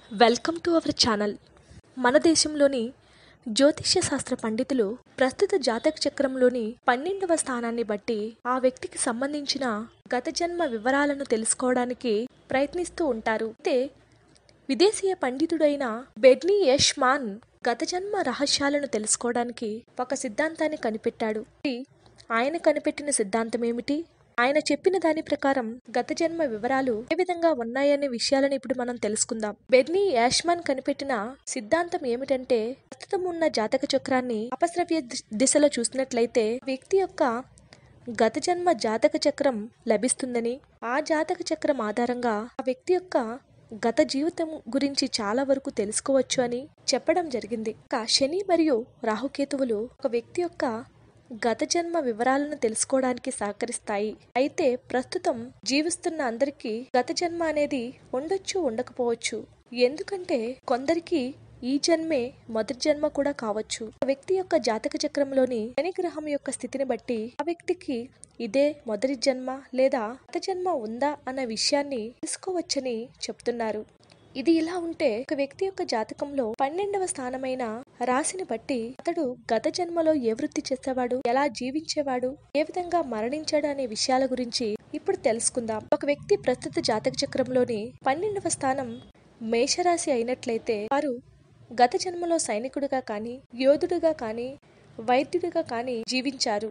welcome to our channel మన దేశంలోని జ్యోతిష్య శాస్త్ర పండితులు ప్రస్తుత జాతక చక్రంలోని పన్నెండవ స్థానాన్ని బట్టి ఆ వ్యక్తికి సంబంధించిన గత జన్మ వివరాలను తెలుసుకోవడానికి ప్రయత్నిస్తూ ఉంటారు అయితే విదేశీయ పండితుడైన బెడ్నీ యష్ మాన్ గత జన్మ రహస్యాలను తెలుసుకోవడానికి ఒక సిద్ధాంతాన్ని కనిపెట్టాడు ఇది ఆయన కనిపెట్టిన సిద్ధాంతం ఏమిటి ఆయన చెప్పిన దాని ప్రకారం గత జన్మ వివరాలు ఏ విధంగా ఉన్నాయనే విషయాలను ఇప్పుడు మనం తెలుసుకుందాం బెర్నీ యాష్మాన్ కనిపెట్టిన సిద్ధాంతం ఏమిటంటే ప్రస్తుతం ఉన్న జాతక చక్రాన్ని అపస్రవ్య ది- దిశలో చూసినట్లయితే వ్యక్తి యొక్క గత జన్మ జాతక చక్రం లభిస్తుందని ఆ జాతక చక్రం ఆధారంగా ఆ వ్యక్తి యొక్క గత జీవితం గురించి చాలా వరకు తెలుసుకోవచ్చు అని చెప్పడం జరిగింది ఇక శని మరియు రాహుకేతువులు ఒక వ్యక్తి యొక్క గత జన్మ వివరాలను తెలుసుకోవడానికి సహకరిస్తాయి అయితే ప్రస్తుతం జీవిస్తున్న అందరికీ గత జన్మ అనేది ఉండొచ్చు ఉండకపోవచ్చు ఎందుకంటే కొందరికి ఈ జన్మే మొదటి జన్మ కూడా కావచ్చు ఒక వ్యక్తి యొక్క జాతక చక్రంలోని శని గ్రహం యొక్క స్థితిని బట్టి ఆ వ్యక్తికి ఇదే మొదటి జన్మ లేదా గత జన్మ ఉందా అన్న విషయాన్ని తెలుసుకోవచ్చని చెప్తున్నారు ఇది ఇలా ఉంటే ఒక వ్యక్తి యొక్క జాతకంలో పన్నెండవ స్థానమైన రాశిని బట్టి అతడు గత జన్మలో ఏ వృత్తి చేసేవాడు ఎలా జీవించేవాడు ఏ విధంగా మరణించాడు అనే విషయాల గురించి ఇప్పుడు తెలుసుకుందాం ఒక వ్యక్తి ప్రస్తుత జాతక చక్రంలోని పన్నెండవ స్థానం మేషరాశి అయినట్లయితే వారు గత జన్మలో సైనికుడిగా కానీ యోధుడిగా కానీ వైద్యుడిగా కానీ జీవించారు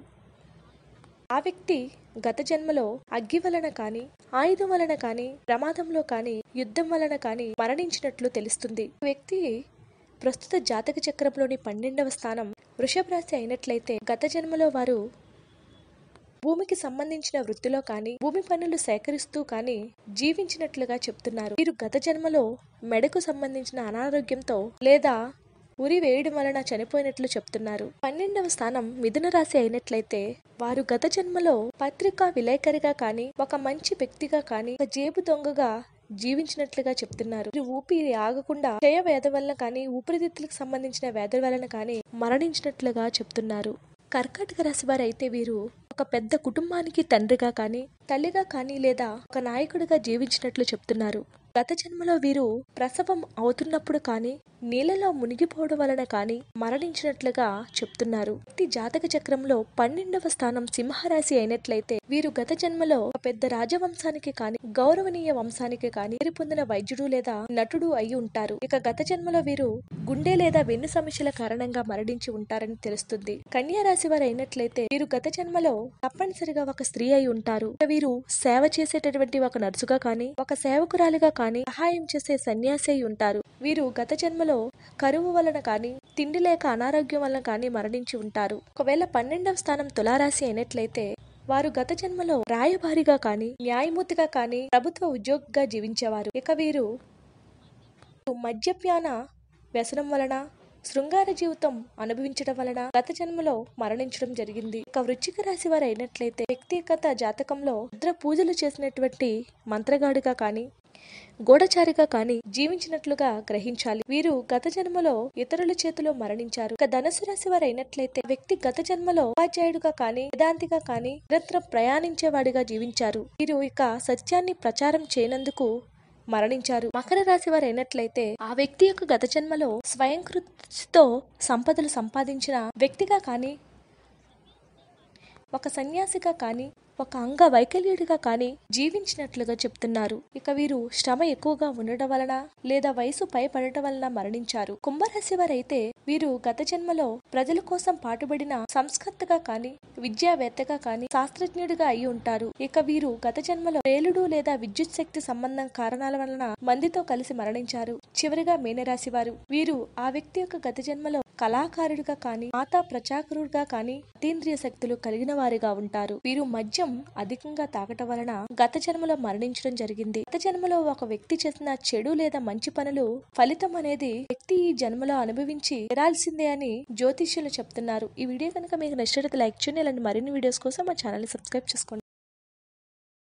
ఆ వ్యక్తి గత జన్మలో అగ్గి వలన కానీ ఆయుధం వలన కానీ ప్రమాదంలో కానీ యుద్ధం వలన కానీ మరణించినట్లు తెలుస్తుంది ఈ వ్యక్తి ప్రస్తుత జాతక చక్రంలోని పన్నెండవ స్థానం వృషభ రాశి అయినట్లయితే గత జన్మలో వారు భూమికి సంబంధించిన వృత్తిలో కానీ భూమి పనులు సేకరిస్తూ కానీ జీవించినట్లుగా చెప్తున్నారు వీరు గత జన్మలో మెడకు సంబంధించిన అనారోగ్యంతో లేదా ఉరి వేయడం వలన చనిపోయినట్లు చెప్తున్నారు పన్నెండవ స్థానం మిథున రాశి అయినట్లయితే వారు గత జన్మలో పత్రికా విలేకరిగా కానీ ఒక మంచి వ్యక్తిగా కానీ ఒక జేబు దొంగగా జీవించినట్లుగా చెప్తున్నారు వీరు ఊపిరి ఆగకుండా క్షయ వ్యాధి వలన కానీ ఊపిరితిత్తులకు సంబంధించిన వ్యాధుల వలన కానీ మరణించినట్లుగా చెప్తున్నారు కర్కాటక రాశి వారు అయితే వీరు ఒక పెద్ద కుటుంబానికి తండ్రిగా కానీ తల్లిగా కానీ లేదా ఒక నాయకుడిగా జీవించినట్లు చెప్తున్నారు గత జన్మలో వీరు ప్రసవం అవుతున్నప్పుడు కానీ నీళ్ళలో మునిగిపోవడం వలన కానీ మరణించినట్లుగా చెప్తున్నారు వ్యక్తి జాతక చక్రంలో పన్నెండవ స్థానం సింహరాశి అయినట్లయితే వీరు గత జన్మలో ఒక పెద్ద రాజవంశానికి కానీ గౌరవనీయ వంశానికి కానీ పేరు పొందిన వైద్యుడు లేదా నటుడు అయి ఉంటారు ఇక గత జన్మలో వీరు గుండె లేదా వెన్ను సమస్యల కారణంగా మరణించి ఉంటారని తెలుస్తుంది కన్యా రాశి వారు అయినట్లయితే వీరు గత జన్మలో తప్పనిసరిగా ఒక స్త్రీ అయి ఉంటారు ఇక వీరు సేవ చేసేటటువంటి ఒక నర్సుగా కానీ ఒక సేవకురాలిగా కానీ సహాయం చేసే సన్యాసి అయి ఉంటారు వీరు గత జన్మలో కరువు వలన కానీ తిండి లేక అనారోగ్యం వలన కానీ మరణించి ఉంటారు ఒకవేళ పన్నెండవ స్థానం తులారాశి అయినట్లయితే వారు గత జన్మలో రాయబారిగా కానీ న్యాయమూర్తిగా కానీ ప్రభుత్వ ఉద్యోగిగా జీవించేవారు ఇక వీరు మద్యపాన వ్యసనం వలన శృంగార జీవితం అనుభవించడం వలన గత జన్మలో మరణించడం జరిగింది ఇక వృశ్చిక రాశి వారు అయినట్లయితే వ్యక్తిగత జాతకంలో రుద్ర పూజలు చేసినటువంటి మంత్రగాడిగా కానీ గూఢచారిగా కానీ జీవించినట్లుగా గ్రహించాలి వీరు గత జన్మలో ఇతరుల చేతిలో మరణించారు ఇక ధనుసు రాశి వారు అయినట్లయితే వ్యక్తి గత జన్మలో ఉపాధ్యాయుడిగా కానీ వేదాంతిగా కానీ నిరంతరం ప్రయాణించేవాడిగా జీవించారు వీరు ఇక సత్యాన్ని ప్రచారం చేయనందుకు మరణించారు మకర రాశి వారు అయినట్లయితే ఆ వ్యక్తి యొక్క గత జన్మలో స్వయం కృషితో సంపదలు సంపాదించిన వ్యక్తిగా కానీ ఒక సన్యాసిగా కానీ ఒక అంగ వైకల్యుడిగా కానీ జీవించినట్లుగా చెప్తున్నారు ఇక వీరు శ్రమ ఎక్కువగా ఉండటం వలన లేదా వయసు పైపడటం వలన మరణించారు కుంభరాశి వారైతే వీరు గత జన్మలో ప్రజల కోసం పాటుపడిన సంస్కర్తగా కానీ విద్యావేత్తగా కానీ శాస్త్రజ్ఞుడిగా అయి ఉంటారు ఇక వీరు గత జన్మలో రేలుడు లేదా విద్యుత్ శక్తి సంబంధం కారణాల వలన మందితో కలిసి మరణించారు చివరిగా మీనరాశి వారు వీరు ఆ వ్యక్తి యొక్క గత జన్మలో కళాకారుడిగా కానీ మాతా ప్రచాకరుడిగా కానీ అతీంద్రియ శక్తులు కలిగిన వారిగా ఉంటారు వీరు మద్యం అధికంగా తాగటం వలన గత జన్మలో మరణించడం జరిగింది గత జన్మలో ఒక వ్యక్తి చేసిన చెడు లేదా మంచి పనులు ఫలితం అనేది వ్యక్తి ఈ జన్మలో అనుభవించి తీరాల్సిందే అని జ్యోతిష్యులు చెప్తున్నారు ఈ వీడియో కనుక మీకు నచ్చినట్లయితే లైక్ చేయండి ఇలాంటి మరిన్ని వీడియోస్ కోసం మా ఛానల్ సబ్స్క్రైబ్ చేసుకోండి